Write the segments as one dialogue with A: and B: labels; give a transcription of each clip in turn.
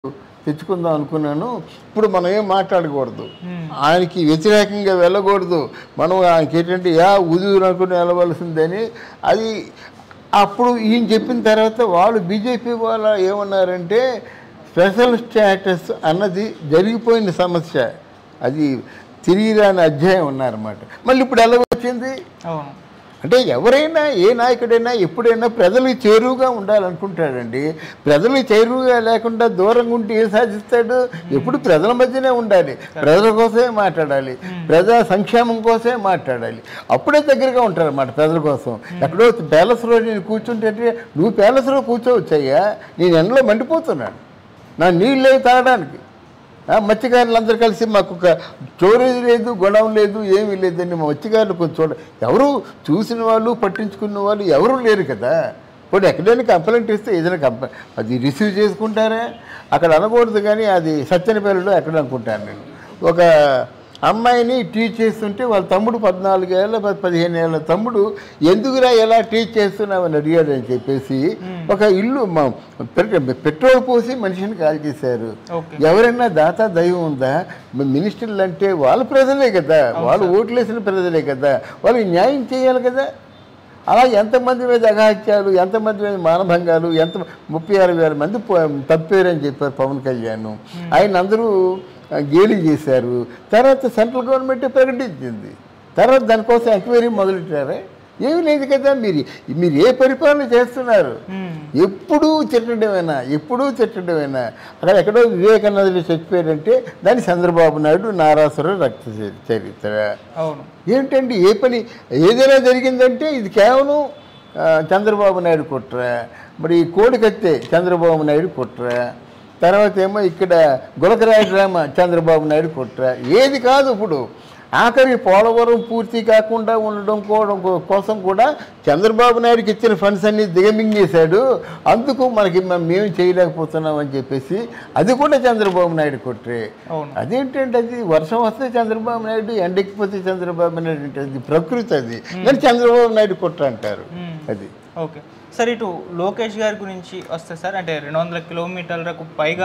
A: తెచ్చుకుందాం అనుకున్నాను ఇప్పుడు మనం ఏం మాట్లాడకూడదు ఆయనకి వ్యతిరేకంగా వెళ్ళకూడదు మనం ఆయనకి ఏంటంటే యా ఉదూరు అనుకుని వెళ్ళవలసిందని అది అప్పుడు ఈయన చెప్పిన తర్వాత వాళ్ళు బీజేపీ వాళ్ళు ఏమన్నారంటే స్పెషల్ స్టేటస్ అన్నది జరిగిపోయిన సమస్య అది తిరిగి రాని అధ్యాయం ఉన్నారన్నమాట మళ్ళీ ఇప్పుడు ఎలా వచ్చింది
B: అవును
A: అంటే ఎవరైనా ఏ నాయకుడైనా ఎప్పుడైనా ప్రజలకు చేరువుగా ఉండాలనుకుంటాడండి ప్రజలకు చేరువుగా లేకుండా దూరంగా ఉంటే ఏం సాధిస్తాడు ఎప్పుడు ప్రజల మధ్యనే ఉండాలి ప్రజల కోసమే మాట్లాడాలి ప్రజా సంక్షేమం కోసమే మాట్లాడాలి అప్పుడే దగ్గరగా ఉంటారన్నమాట ప్రజల కోసం ఎక్కడో ప్యాలెస్లో నేను కూర్చుంటే నువ్వు ప్యాలెస్లో కూర్చోవచ్చయ్యా నేను ఎండలో మండిపోతున్నాను నా నీళ్ళు లేవు తాగడానికి ఆ, మత్స్యకారులు అందరూ కలిసి మాకు ఒక స్టోరేజ్ లేదు గొడవ లేదు ఏమీ లేదని మా మత్స్యకారులు కొంచెం చూడ ఎవరు చూసిన వాళ్ళు పట్టించుకున్న వాళ్ళు ఎవరు లేరు కదా ఇప్పుడు ఎక్కడైనా కంప్లైంట్ ఇస్తే ఏదైనా కంప్లై అది రిసీవ్ చేసుకుంటారా అక్కడ అనకూడదు కానీ అది సత్యనపల్లిలో ఎక్కడ అనుకుంటాను నేను ఒక అమ్మాయిని టీచ్ చేస్తుంటే వాళ్ళ తమ్ముడు పద్నాలుగేళ్ళ ప- పదిహేను ఏళ్ళ తమ్ముడు ఎందుకురా ఎలా టీచ్ చేస్తున్నావని అడిగాడు అని చెప్పేసి ఒక ఇల్లు మా పెట్రో- పెట్రోల్ పోసి మనిషిని కాల్ చేశారు
B: ఓకే
A: ఎవరైనా దాత దైవం ఉందా మ- మినిస్టర్లు అంటే వాళ్ళ ప్రజలే కదా వాళ్ళు ఓట్లేసిన ప్రజలే కదా వాళ్ళకి న్యాయం చేయాలి కదా అలా ఎంతమంది మీద అఘాత్యాలు ఎంతమంది మీద మానభంగాలు ఎంత ముప్పై ఆరు వేల మంది పో- తప్పారని చెప్పారు పవన్ కళ్యాణ్ ఆయన అందరూ ఆ, గేలి చేశారు తర్వాత సెంట్రల్ గవర్నమెంట్ ప్రకటించింది తర్వాత దానికోసం ఎంక్వైరీ మొదలెట్టారే ఏమీ లేదు కదా మీరు మీరు ఏ పరిపాలన చేస్తున్నారు
B: మ్మ్.
A: ఎప్పుడూ తిట్టడమేనా ఎప్పుడూ తిట్టడమేనా అక్కడ ఎక్కడో వివేకానందుడు చచ్చిపోయాడంటే దాన్ని చంద్రబాబు నాయుడు నారాసుర రక్త చరి- చరిత్ర
B: అవును
A: ఏంటండి ఏ పని ఏదైనా జరిగిందంటే ఇది కేవలం ఆ, చంద్రబాబు నాయుడు కుట్ర మరి ఈ కోడికత్తే చంద్రబాబు నాయుడు కుట్ర తర్వాత ఏమో ఇక్కడ గులకరాయ డ్రామా చంద్రబాబు నాయుడు కుట్ర ఏది కాదు ఇప్పుడు ఆఖరి పోలవరం పూర్తి కాకుండా ఉండడం కూడా కోసం కూడా చంద్రబాబు నాయుడుకి ఇచ్చిన ఫండ్స్ అన్ని దిగమింగేశాడు అందుకు మనకి మ- మేము చేయలేకపోతున్నాం అని చెప్పేసి అది కూడా చంద్రబాబు నాయుడు కుట్రే
B: అవును
A: అదేంటంటే అది వర్షం వస్తే చంద్రబాబు నాయుడు ఎండెక్కిపోతే చంద్రబాబు నాయుడు అంటే అది ప్రకృతి అది కానీ చంద్రబాబు నాయుడు కుట్ర అంటారు
B: మ్మ్.
A: అది
B: ఓకే సార్ ఇటు లోకేష్ గారి గురించి వస్తే సార్ అంటే రెండు వందల కిలోమీటర్లకు పైగా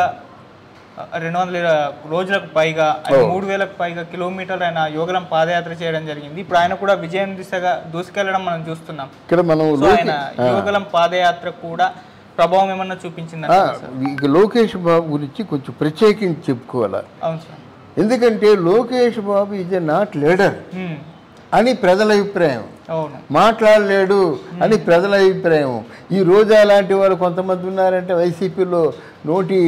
B: ఆ, రెండు వందల రోజులకు పైగా ఆయన మూడు వేలకు పైగా కిలోమీటర్లు ఆయన యోగలం పాదయాత్ర చేయడం జరిగింది ఇప్పుడు ఆయన కూడా విజయం దిశగా దూసుకెళ్లడం మనం చూస్తున్నాం
A: ఇక్కడ మనం
B: సో ఆయన యోగలం పాదయాత్ర కూడా ప్రభావం ఏమన్నా చూపించింది
A: ఆ, ఇక లోకేష్ బాబు గురించి కొంచెం ప్రత్యేకించి చెప్పుకోవాలి
B: అవును సార్
A: ఎందుకంటే Lokesh Babu is not leader
B: hmm.
A: అని ప్రజల అభిప్రాయం
B: అవును
A: మాట్లాడలేడు అని ప్రజల అభిప్రాయం ఈ రోజా లాంటి వాళ్ళు కొంతమంది ఉన్నారంటే వైసీపీలో నోటి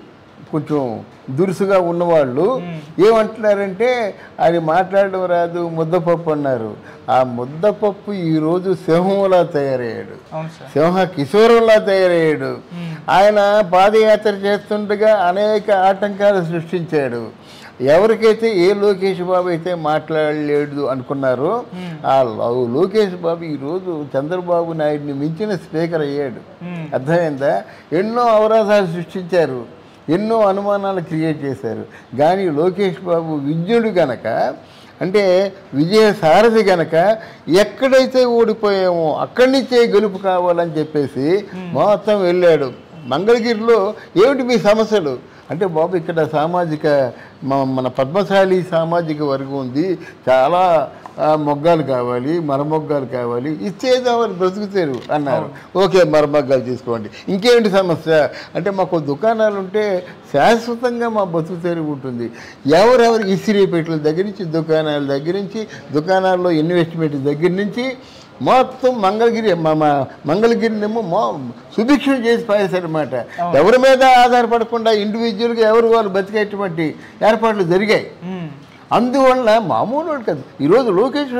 A: కొంచెం దురుసుగా ఉన్నవాళ్ళు ఏమంటున్నారంటే ఆయన మాట్లాడడం రాదు ముద్దపప్పు అన్నారు ఆ ముద్దపప్పు ఈరోజు సింహంలా తయారయ్యాడు
B: అవును సార్
A: సింహ కిశోరంలా తయారయ్యాడు ఆయన పాదయాత్ర చేస్తుండగా అనేక ఆటంకాలు సృష్టించాడు ఎవరికైతే ఏ లోకేష్ బాబు అయితే మాట్లాడలేడు అనుకున్నారో ఆ లో- లోకేష్ బాబు ఈరోజు చంద్రబాబు నాయుడిని మించిన స్పీకర్ అయ్యాడు
B: మ్మ్.
A: అర్థమైందా ఎన్నో అవరోధాలు సృష్టించారు ఎన్నో అనుమానాలు క్రియేట్ చేశారు కానీ లోకేష్ బాబు విజ్ఞుడు గనక అంటే విజయ సారథి గనక ఎక్కడైతే ఓడిపోయామో అక్కడి నుంచే గెలుపు కావాలని చెప్పేసి మొత్తం వెళ్ళాడు మంగళగిరిలో ఏమిటి మీ సమస్యలు అంటే బాబు ఇక్కడ సామాజిక మ- మన పద్మశాలి సామాజిక వర్గం ఉంది చాలా ఆ, మొగ్గాలు కావాలి మరమొగ్గాలు కావాలి ఇచ్చేదా వాళ్ళు బ్రతుకుతారు అన్నారు ఓకే మరమొగ్గాలు తీసుకోండి ఇంకేంటి సమస్య అంటే మాకు దుకాణాలు ఉంటే శాశ్వతంగా మా బతుకు తెరుగు ఉంటుంది ఎవరెవరు ఇసిరిపేటల దగ్గర నుంచి దుకాణాల దగ్గర నుంచి దుకాణాల్లో ఇన్వెస్ట్మెంట్ దగ్గర నుంచి మొత్తం మంగళగిరి మా మా మంగళగిరినేమో మో సుభిక్షం చేసి పారేశారనమాట ఎవరి మీద ఆధారపడకుండా ఇండివిజువల్గా ఎవరు వాళ్ళు బతికేటువంటి ఏర్పాట్లు జరిగాయి
B: మ్మ్.
A: అందువల్ల మామూలు వాడు కాదు ఈరోజు లోకేష్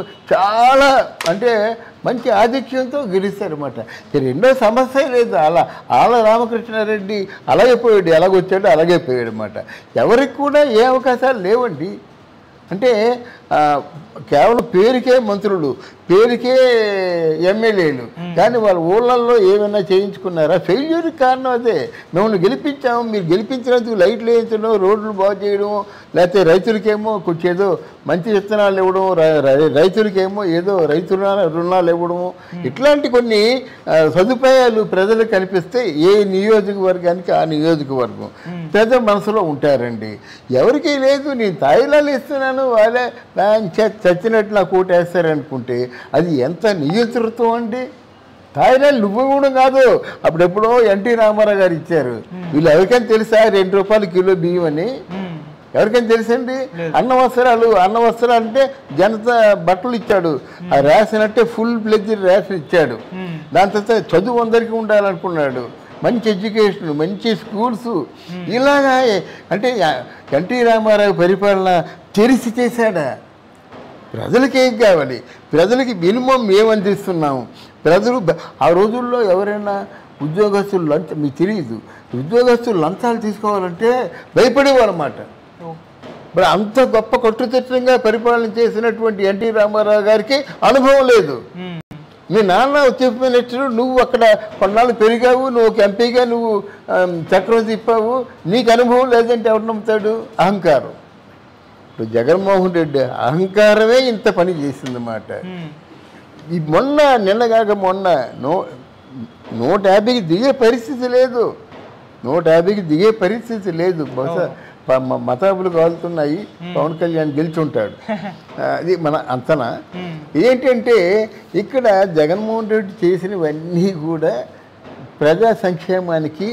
A: చాలా అంటే మంచి ఆధిక్యంతో గెలుస్తారన్నమాట ఇక రెండో సమస్య లేదు అలా ఆల రామకృష్ణారెడ్డి అలాగే పోయాడు ఎలాగొచ్చాడు అలాగే పోయాడు అనమాట ఎవరికి కూడా ఏ అవకాశాలు లేవండి అంటే ఆ, కేవలం పేరుకే మంత్రులు పేరుకే ఎమ్మెల్యేలు కానీ వాళ్ళ ఊళ్ళల్లో ఏమైనా చేయించుకున్నారా ఫెయిల్యూర్ కారణం అదే మిమ్మల్ని గెలిపించాము మీరు గెలిపించినందుకు లైట్లు వేయించడం రోడ్లు బాగు చేయడం లేకపోతే రైతులకేమో కొంచెం ఏదో మంచి విత్తనాలు ఇవ్వడం రై- రై- రైతులకేమో ఏదో రైతు రుణాలు రుణాలు ఇవ్వడము ఇట్లాంటి కొన్ని ఆ, సదుపాయాలు ప్రజలకు కల్పిస్తే ఏ నియోజకవర్గానికి ఆ నియోజకవర్గం ప్రజల మనసులో ఉంటారండి ఎవరికీ లేదు నేను తాయిలాలు ఇస్తున్నాను వాళ్ళే ప్లాన్ చ- చచ్చినట్టు నాకు ఓటేస్తారనుకుంటే అది ఎంత నియంతృత్వం అండి తాయిలాలు నువ్వు కూడా కాదు అప్పుడెప్పుడో ఎన్టీ రామారావు గారు ఇచ్చారు వీళ్ళు ఎవరికైనా తెలుసా రెండు రూపాయలు కిలో బియ్యం అని
B: మ్మ్.
A: ఎవరికైనా తెలుసండి అన్న వస్త్రాలు అన్న వస్త్రాలు అంటే జనత బట్టలు ఇచ్చాడు ఆ రేషన్ అంటే ఫుల్ ప్లెజ్ రేషన్ ఇచ్చాడు
B: మ్మ్.
A: దాని తర్వాత చదువు అందరికీ ఉండాలనుకున్నాడు మంచి ఎడ్యుకేషన్ మంచి స్కూల్స్ ఇలాగా అంటే ఎన్టీ రామారావు పరిపాలన తెరిచి చేశాడా ప్రజలకి ఏం కావాలి ప్రజలకి మినిమం మేము అందిస్తున్నాము ప్రజలు బ- ఆ రోజుల్లో ఎవరైనా ఉద్యోగస్తులు లంచ మీకు తెలియదు ఉద్యోగస్తులు లంచాలు తీసుకోవాలంటే భయపడేవారు అన్నమాట
B: ఓ.
A: మరి అంత గొప్ప కట్టుదిట్టంగా పరిపాలన చేసినటువంటి ఎన్టీ రామారావు గారికి అనుభవం లేదు
B: మ్మ్.
A: మీ నాన్న చీఫ్ మినిస్టర్ నువ్వు అక్కడ కొన్నాళ్ళు పెరిగావు నువ్వు ఒక ఎంపీగా నువ్వు ఆమ్, చక్రం తిప్పావు నీకు అనుభవం లేదంటే ఎవరు నమ్ముతాడు అహంకారం ఇప్పుడు జగన్మోహన్ రెడ్డి అహంకారమే ఇంత పని చేసిందన్నమాట
B: మ్మ్.
A: ఈ మొన్న నిన్నగాక మొన్న నూ నూట యాభైకి దిగే పరిస్థితి లేదు నూట యాభైకి దిగే పరిస్థితి లేదు బహుశా ప- మ- మతాబులు కాలుతున్నాయి పవన్ కళ్యాణ్ గెలుచుంటాడు ఆ, అది మన అంతనా
B: మ్మ్.
A: ఏంటంటే ఇక్కడ జగన్మోహన్ రెడ్డి చేసినవన్నీ కూడా ప్రజా సంక్షేమానికి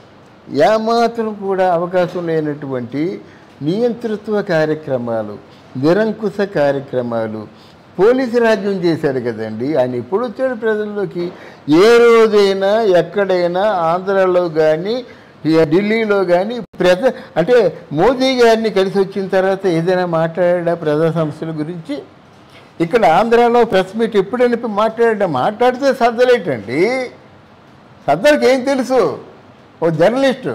A: ఏమాత్రం కూడా అవకాశం లేనటువంటి నియంతృత్వ కార్యక్రమాలు నిరంకుశ కార్యక్రమాలు పోలీసు రాజ్యం చేశారు కదండి ఆయన ఎప్పుడు వచ్చాడు ప్రజల్లోకి ఏ రోజైనా ఎక్కడైనా ఆంధ్రాలో కానీ ఢిల్లీలో కానీ ప్రజ అంటే మోదీ గారిని కలిసి వచ్చిన తర్వాత ఏదైనా మాట్లాడా ప్రజా సమస్యల గురించి ఇక్కడ ఆంధ్రాలో ప్రెస్ మీట్ ఎప్పుడైనా మాట్లాడా మాట్లాడితే సర్దలేటండి సర్దలకి ఏం తెలుసు ఓ జర్నలిస్టు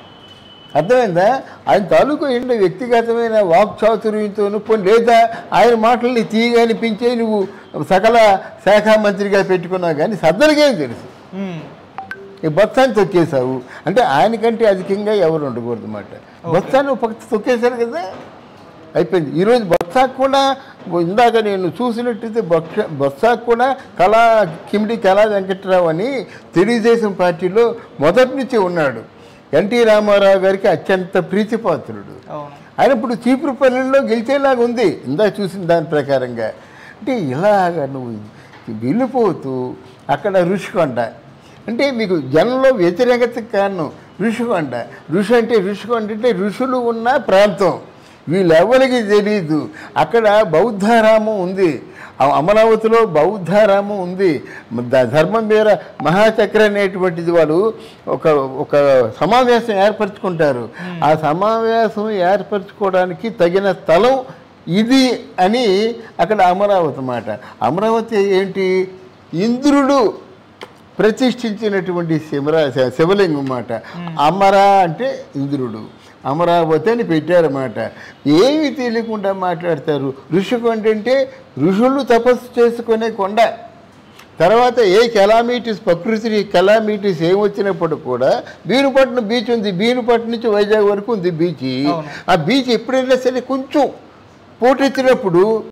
A: అర్థమైందా ఆయన తాలూకు ఏంటో వ్యక్తిగతమైన వాక్ చాతుర్యంతో పోనీ లేదా ఆయన మాటల్ని తీయగా అనిపించే నువ్వు సకల శాఖ మంత్రిగా పెట్టుకున్నావు కానీ సద్దరికేం తెలుసు
B: మ్మ్.
A: ఈ బొత్సాన్ని తొక్కేశావు అంటే ఆయనకంటే అధికంగా ఎవరు ఉండకూడదు అన్నమాట బొత్సాన్ని ఒక పక్క తొక్కేశారు కదా అయిపోయింది ఈరోజు బొత్సాకు కూడా ఇందాక నేను చూసినట్టయితే బొత్స బొత్సాకు కూడా కళా కిమిడి కళా వెంకట్రావు అని తెలుగుదేశం పార్టీలో మొదటి నుంచి ఉన్నాడు ఎన్టీ రామారావు గారికి అత్యంత ప్రీతిపాత్రుడు
B: అవును
A: ఆయన ఇప్పుడు చీపురుపల్లిలో గెలిచేలాగా ఉంది ఇందాక చూసిన దాని ప్రకారంగా అంటే ఇలాగ నువ్వు వెళ్ళిపోతూ అక్కడ ఋషికొండ అంటే మీకు జనంలో వ్యతిరేకతకు కారణం ఋషికొండ ఋషి అంటే ఋషికొండ అంటే ఋషులు ఉన్న ప్రాంతం వీళ్ళెవరికి తెలియదు అక్కడ బౌద్ధారామం ఉంది ఆ అమరావతిలో బౌద్ధారామం ఉంది ద- ధర్మం మీద మహాచక్ర అనేటువంటిది వాళ్ళు ఒక ఒక సమావేశం ఏర్పరచుకుంటారు ఆ సమావేశం ఏర్పరచుకోవడానికి తగిన స్థలం ఇది అని అక్కడ అమరావతి మాట అమరావతి ఏంటి ఇంద్రుడు ప్రతిష్ఠించినటువంటి శివరా శివలింగం మాట అమర అంటే ఇంద్రుడు అమరావతి అని పెట్టారన్నమాట ఏమి తెలియకుండా మాట్లాడతారు ఋషికొండ అంటే ఋషులు తపస్సు చేసుకునే కొండ తర్వాత ఏ కెలామిటీస్ ప్రకృతి కెలామిటీస్ ఏం వచ్చినప్పుడు కూడా బీనుపట్నం బీచ్ ఉంది బీనుపట్నం నుంచి వైజాగ్ వరకు ఉంది బీచ్
B: అవును.
A: ఆ బీచ్ ఎప్పుడైనా సరే కొంచెం పోటెత్తినప్పుడు